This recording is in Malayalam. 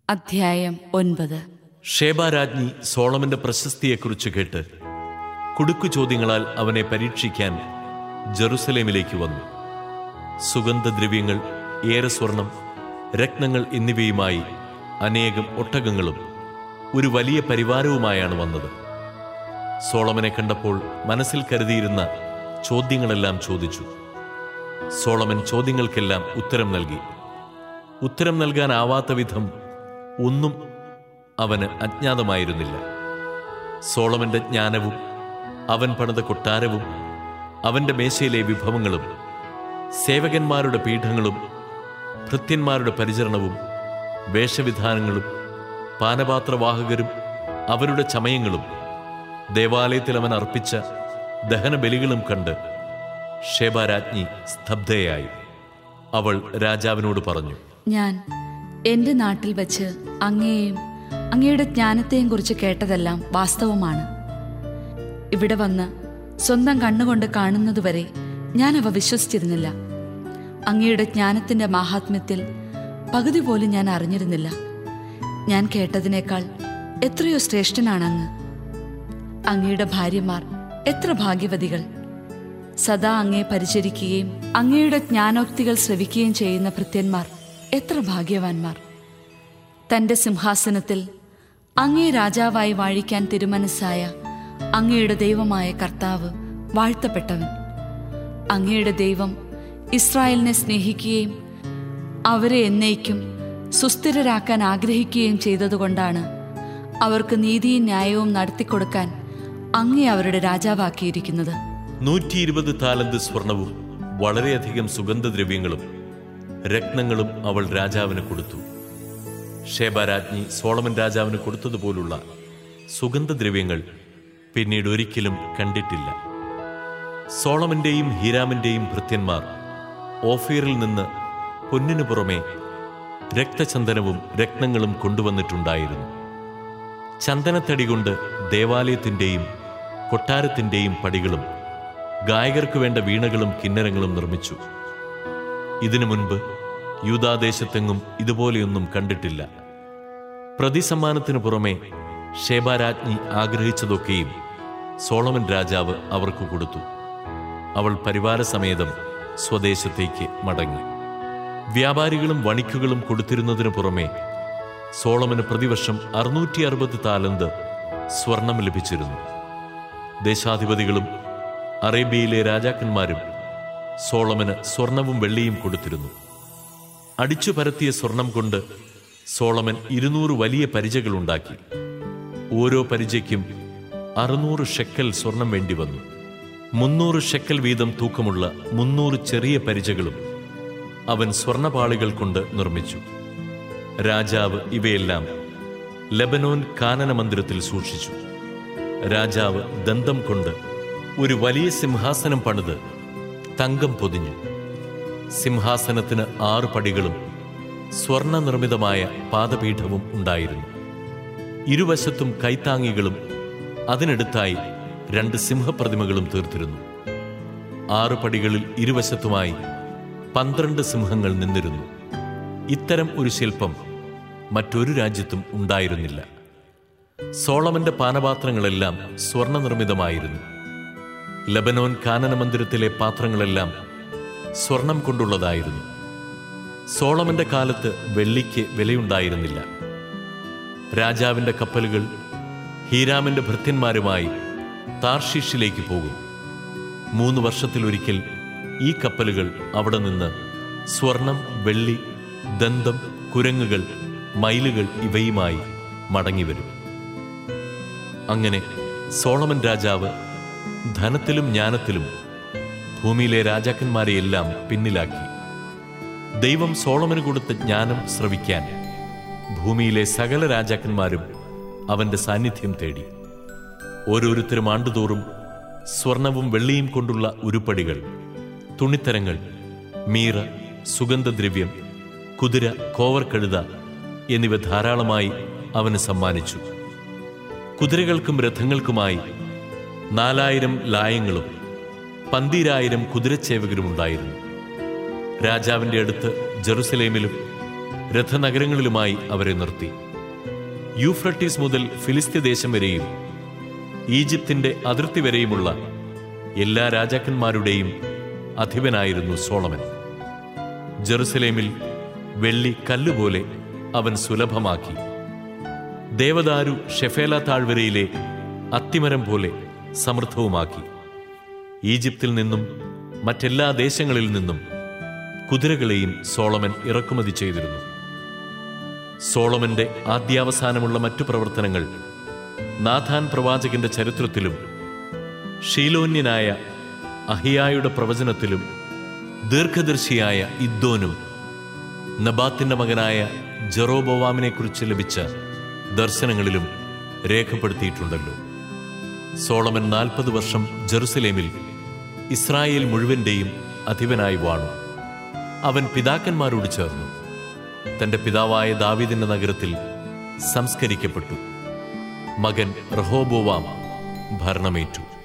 അധ്യായം ഒൻപത് ഷേബാരാജ്ഞി സോളമന്റെ പ്രശസ്തിയെക്കുറിച്ച് കേട്ട് കുടുക്കു ചോദ്യങ്ങളാൽ അവനെ പരീക്ഷിക്കാൻ ജെറുസലേമിലേക്ക് വന്നു സുഗന്ധദ്രവ്യങ്ങൾ ഏറെ സ്വർണം രത്നങ്ങൾ എന്നിവയുമായി അനേകം ഒട്ടകങ്ങളും ഒരു വലിയ പരിവാരവുമായാണ് വന്നത് സോളമനെ കണ്ടപ്പോൾ മനസ്സിൽ കരുതിയിരുന്ന ചോദ്യങ്ങളെല്ലാം ചോദിച്ചു സോളമൻ ചോദ്യങ്ങൾക്കെല്ലാം ഉത്തരം നൽകി ഉത്തരം നൽകാനാവാത്ത വിധം ഒന്നും അവന് അജ്ഞാതമായിരുന്നില്ല സോളമന്റെ ജ്ഞാനവും അവൻ പണിത കൊട്ടാരവും അവന്റെ മേശയിലെ വിഭവങ്ങളും സേവകന്മാരുടെ പീഠങ്ങളും ഭൃത്യന്മാരുടെ പരിചരണവും വേഷവിധാനങ്ങളും പാനപാത്രവാഹകരും അവരുടെ ചമയങ്ങളും ദേവാലയത്തിൽ അവൻ അർപ്പിച്ച ദഹനബലികളും കണ്ട് ഷേബാരാജ്ഞി സ്തബ്ധയായി അവൾ രാജാവിനോട് പറഞ്ഞു ഞാൻ എൻ്റെ നാട്ടിൽ വച്ച് അങ്ങയെയും അങ്ങയുടെ ജ്ഞാനത്തെയും കുറിച്ച് കേട്ടതെല്ലാം വാസ്തവമാണ് ഇവിടെ വന്ന് സ്വന്തം കണ്ണുകൊണ്ട് കാണുന്നതുവരെ ഞാൻ അവ വിശ്വസിച്ചിരുന്നില്ല അങ്ങയുടെ ജ്ഞാനത്തിൻ്റെ മാഹാത്മ്യത്തിൽ പകുതി പോലും ഞാൻ അറിഞ്ഞിരുന്നില്ല ഞാൻ കേട്ടതിനേക്കാൾ എത്രയോ ശ്രേഷ്ഠനാണ് അങ്ങ് അങ്ങയുടെ ഭാര്യമാർ എത്ര ഭാഗ്യവതികൾ സദാ അങ്ങയെ പരിചരിക്കുകയും അങ്ങയുടെ ജ്ഞാനോക്തികൾ ശ്രവിക്കുകയും ചെയ്യുന്ന ഭൃത്യന്മാർ എത്ര ഭാഗ്യവാന്മാർ തന്റെ സിംഹാസനത്തിൽ അങ്ങേ രാജാവായി വാഴിക്കാൻ തിരുമനസ്സായ അങ്ങയുടെ ദൈവമായ കർത്താവ് വാഴ്ത്തപ്പെട്ടവൻ അങ്ങയുടെ ദൈവം ഇസ്രായേലിനെ സ്നേഹിക്കുകയും അവരെ എന്നേക്കും സുസ്ഥിരരാക്കാൻ ആഗ്രഹിക്കുകയും ചെയ്തതുകൊണ്ടാണ് അവർക്ക് നീതിയും ന്യായവും നടത്തിക്കൊടുക്കാൻ അങ്ങേ അവരുടെ രാജാവാക്കിയിരിക്കുന്നത് നൂറ്റി ഇരുപത് താലന്ത് സ്വർണവും വളരെയധികം സുഗന്ധദ്രവ്യങ്ങളും രത്നങ്ങളും അവൾ രാജാവിന് കൊടുത്തു ഷേബാരാജ്ഞി സോളമൻ രാജാവിന് കൊടുത്തതുപോലുള്ള സുഗന്ധദ്രവ്യങ്ങൾ പിന്നീട് ഒരിക്കലും കണ്ടിട്ടില്ല സോളമന്റെയും ഹീരാമിന്റെയും ഭൃത്യന്മാർ ഓഫീറിൽ നിന്ന് പൊന്നിനു പുറമെ രക്തചന്ദനവും രത്നങ്ങളും കൊണ്ടുവന്നിട്ടുണ്ടായിരുന്നു ചന്ദനത്തടി കൊണ്ട് ദേവാലയത്തിന്റെയും കൊട്ടാരത്തിന്റെയും പടികളും ഗായകർക്ക് വേണ്ട വീണകളും കിന്നരങ്ങളും നിർമ്മിച്ചു ഇതിനു മുൻപ് യൂതാദേശത്തെങ്ങും ഇതുപോലെയൊന്നും കണ്ടിട്ടില്ല പ്രതിസമ്മാനത്തിനു പുറമെ ഷേബാരാജ്ഞി ആഗ്രഹിച്ചതൊക്കെയും സോളമൻ രാജാവ് അവർക്ക് കൊടുത്തു അവൾ പരിവാരസമേതം സ്വദേശത്തേക്ക് മടങ്ങി വ്യാപാരികളും വണിക്കുകളും കൊടുത്തിരുന്നതിനു പുറമെ സോളമന് പ്രതിവർഷം അറുന്നൂറ്റി അറുപത് താലന്ത് സ്വർണം ലഭിച്ചിരുന്നു ദേശാധിപതികളും അറേബ്യയിലെ രാജാക്കന്മാരും സോളമന് സ്വർണവും വെള്ളിയും കൊടുത്തിരുന്നു അടിച്ചു പരത്തിയ സ്വർണം കൊണ്ട് സോളമൻ ഇരുന്നൂറ് വലിയ പരിചകളുണ്ടാക്കി ഓരോ പരിചയ്ക്കും അറുന്നൂറ് ഷെക്കൽ സ്വർണം വേണ്ടി വന്നു മുന്നൂറ് ഷെക്കൽ വീതം തൂക്കമുള്ള മുന്നൂറ് ചെറിയ പരിചകളും അവൻ സ്വർണപാളികൾ കൊണ്ട് നിർമ്മിച്ചു രാജാവ് ഇവയെല്ലാം ലബനോൻ കാനന മന്ദിരത്തിൽ സൂക്ഷിച്ചു രാജാവ് ദന്തം കൊണ്ട് ഒരു വലിയ സിംഹാസനം പണിത് തങ്കം പൊതിഞ്ഞു സിംഹാസനത്തിന് ആറ് പടികളും സ്വർണ നിർമ്മിതമായ പാദപീഠവും ഉണ്ടായിരുന്നു ഇരുവശത്തും കൈത്താങ്ങികളും അതിനടുത്തായി രണ്ട് സിംഹപ്രതിമകളും തീർത്തിരുന്നു ആറ് പടികളിൽ ഇരുവശത്തുമായി പന്ത്രണ്ട് സിംഹങ്ങൾ നിന്നിരുന്നു ഇത്തരം ഒരു ശില്പം മറ്റൊരു രാജ്യത്തും ഉണ്ടായിരുന്നില്ല സോളമന്റെ പാനപാത്രങ്ങളെല്ലാം സ്വർണ്ണ നിർമ്മിതമായിരുന്നു ലബനോൻ കാനന മന്ദിരത്തിലെ പാത്രങ്ങളെല്ലാം സ്വർണം കൊണ്ടുള്ളതായിരുന്നു സോളമന്റെ കാലത്ത് വെള്ളിക്ക് വിലയുണ്ടായിരുന്നില്ല രാജാവിന്റെ കപ്പലുകൾ ഹീരാമിന്റെ ഭൃത്യന്മാരുമായി താർഷീഷിലേക്ക് പോകും മൂന്ന് വർഷത്തിലൊരിക്കൽ ഈ കപ്പലുകൾ അവിടെ നിന്ന് സ്വർണം വെള്ളി ദന്തം കുരങ്ങുകൾ മയിലുകൾ ഇവയുമായി മടങ്ങിവരും അങ്ങനെ സോളമൻ രാജാവ് ധനത്തിലും ജ്ഞാനത്തിലും ഭൂമിയിലെ രാജാക്കന്മാരെയെല്ലാം പിന്നിലാക്കി ദൈവം സോളമന് കൊടുത്ത ജ്ഞാനം ശ്രവിക്കാൻ ഭൂമിയിലെ സകല രാജാക്കന്മാരും അവന്റെ സാന്നിധ്യം തേടി ഓരോരുത്തരും ആണ്ടുതോറും സ്വർണവും വെള്ളിയും കൊണ്ടുള്ള ഉരുപ്പടികൾ തുണിത്തരങ്ങൾ മീറ സുഗന്ധദ്രവ്യം കുതിര കോവർക്കഴുത എന്നിവ ധാരാളമായി അവന് സമ്മാനിച്ചു കുതിരകൾക്കും രഥങ്ങൾക്കുമായി നാലായിരം ലായങ്ങളും പന്തീരായിരം കുതിരച്ചേവകരും ഉണ്ടായിരുന്നു രാജാവിന്റെ അടുത്ത് ജെറുസലേമിലും രഥനഗരങ്ങളിലുമായി അവരെ നിർത്തി യൂഫ്രട്ടീസ് മുതൽ ഫിലിസ്തീൻ ദേശം വരെയും ഈജിപ്തിന്റെ അതിർത്തി വരെയുമുള്ള എല്ലാ രാജാക്കന്മാരുടെയും അധിപനായിരുന്നു സോളമൻ ജെറുസലേമിൽ വെള്ളി കല്ലുപോലെ അവൻ സുലഭമാക്കി ദേവദാരു ഷെഫേല താഴ്വരയിലെ അത്തിമരം പോലെ സമൃദ്ധവുമാക്കി ഈജിപ്തിൽ നിന്നും മറ്റെല്ലാ ദേശങ്ങളിൽ നിന്നും കുതിരകളെയും സോളമൻ ഇറക്കുമതി ചെയ്തിരുന്നു സോളമന്റെ ആദ്യാവസാനമുള്ള മറ്റു പ്രവർത്തനങ്ങൾ നാഥാൻ പ്രവാചകന്റെ ചരിത്രത്തിലും ഷീലോന്യനായ അഹിയായുടെ പ്രവചനത്തിലും ദീർഘദർശിയായ ഇദ്ദോനും നബാത്തിന്റെ മകനായ ജെറോബോവാമിനെക്കുറിച്ച് ലഭിച്ച ദർശനങ്ങളിലും രേഖപ്പെടുത്തിയിട്ടുണ്ടല്ലോ സോളമൻ നാൽപ്പത് വർഷം ജെറുസലേമിൽ ഇസ്രായേൽ മുഴുവന്റെയും അധിപനായി വാണു അവൻ പിതാക്കന്മാരോട് ചേർന്നു തന്റെ പിതാവായ ദാവീദിന്റെ നഗരത്തിൽ സംസ്കരിക്കപ്പെട്ടു മകൻ റഹോബോവാം ഭരണമേറ്റു